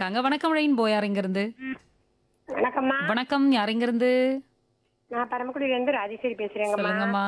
இருக்காங்க வணக்கம் ரெயின்போ யாருங்கிருந்து வணக்கம்மா வணக்கம் யாருங்கிருந்து நான் பரமக்குடியில இருந்து ராஜேஸ்வரி பேசுறேங்கம்மா சொல்லுங்கம்மா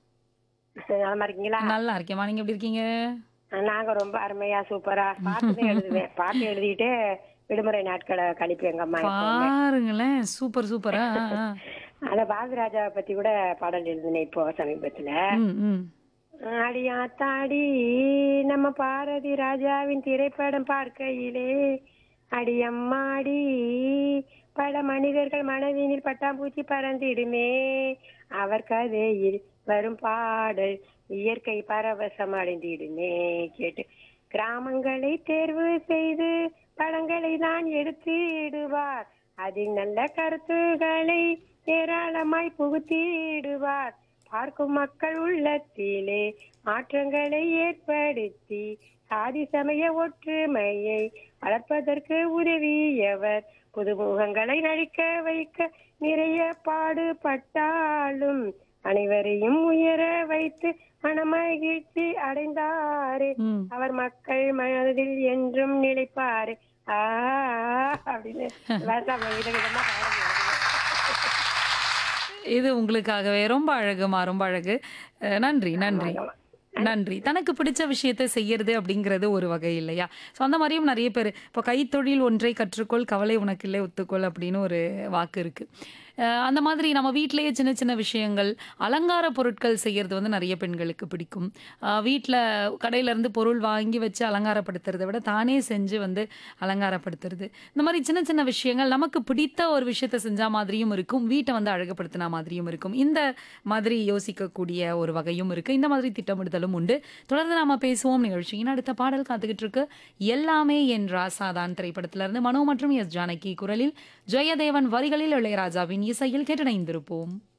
நலமா இருக்கீங்களா நல்லா இருக்கேம்மா நீங்க எப்படி இருக்கீங்க நாங்க ரொம்ப அருமையா சூப்பரா பாட்டு தான் எழுதுவேன் பாட்டு எழுதிட்டு விடுமுறை நாட்களை கழிப்பேங்கம்மா எப்பவுமே. பாருங்களேன் சூப்பர் சூப்பரா அத பாரதிராஜாவை பத்தி கூட பாடல் எழுதினேன் இப்போ சமீபத்துல ம் ம் அடியாத்தாடி நம்ம பாரதி ராஜாவின் திரைப்படம் பார்க்கையிலே அடியம்மாடி பல மனிதர்கள் மனதினில் பட்டாம்பூச்சி பறந்திடுமே அவர் கதையில் வரும் பாடல் இயற்கை பரவசம் அடைந்திடுமே கேட்டு கிராமங்களை தேர்வு செய்து பழங்களை தான் எடுத்திடுவார் அதில் நல்ல கருத்துகளை ஏராளமாய் புகுத்திடுவார் பார்க்கும் மக்கள் உள்ளத்திலே மாற்றங்களை ஏற்படுத்தி சாதி சமய ஒற்றுமையை வளர்ப்பதற்கு உதவியவர் புதுமுகங்களை நடிக்க வைக்க நிறைய பாடுபட்டாலும் அனைவரையும் உயர வைத்து மனமகிழ்ச்சி அடைந்தாரே ம் அவர் மக்கள் மனதில் என்றும் நிலைப்பாரு ஆ அப்படின்னு விதவிதமா பாடம் எழுதுவேன். இது உங்களுக்காகவே ரொம்ப அழகுமா ரொம்ப அழகு அஹ், நன்றி நன்றி நன்றி தனக்கு பிடிச்ச விஷயத்தை செய்யறது அப்படிங்கிறது ஒரு வகை இல்லையா ஸோ அந்த மாதிரியும் நிறைய பேர் இப்போ கைத்தொழில் ஒன்றை கற்றுக்கொள் கவலை உனக்கு இல்லை ஒத்துக்கொள் அப்படின்னு ஒரு வாக்கு இருக்கு அஹ், அந்த மாதிரி நம்ம வீட்டிலேயே சின்ன சின்ன விஷயங்கள் அலங்கார பொருட்கள் செய்யறது வந்து நிறைய பெண்களுக்கு பிடிக்கும் வீட்டில் கடையிலேருந்து பொருள் வாங்கி வச்சு அலங்காரப்படுத்துறதை விட தானே செஞ்சு வந்து அலங்காரப்படுத்துறது இந்த மாதிரி சின்ன சின்ன விஷயங்கள் நமக்கு பிடித்த ஒரு விஷயத்தை செஞ்ச மாதிரியும் இருக்கும் வீட்டை வந்து அழகுபடுத்தின மாதிரியும் இருக்கும் இந்த மாதிரி யோசிக்கக்கூடிய ஒரு வகையும் இருக்கு இந்த மாதிரி திட்டமிடுதலும் உண்டு தொடர்ந்து நாம பேசுவோம் நிகழ்ச்சியின் அடுத்த பாடல் காத்துக்கிட்டு இருக்கு எல்லாமே என் ராசாதான் திரைப்படத்துல இருந்து மனோ மற்றும் எஸ் ஜானகி குரலில் ஜெயதேவன் வரிகளில் இளையராஜாவின் இசையில் கேட்டிணைந்திருப்போம்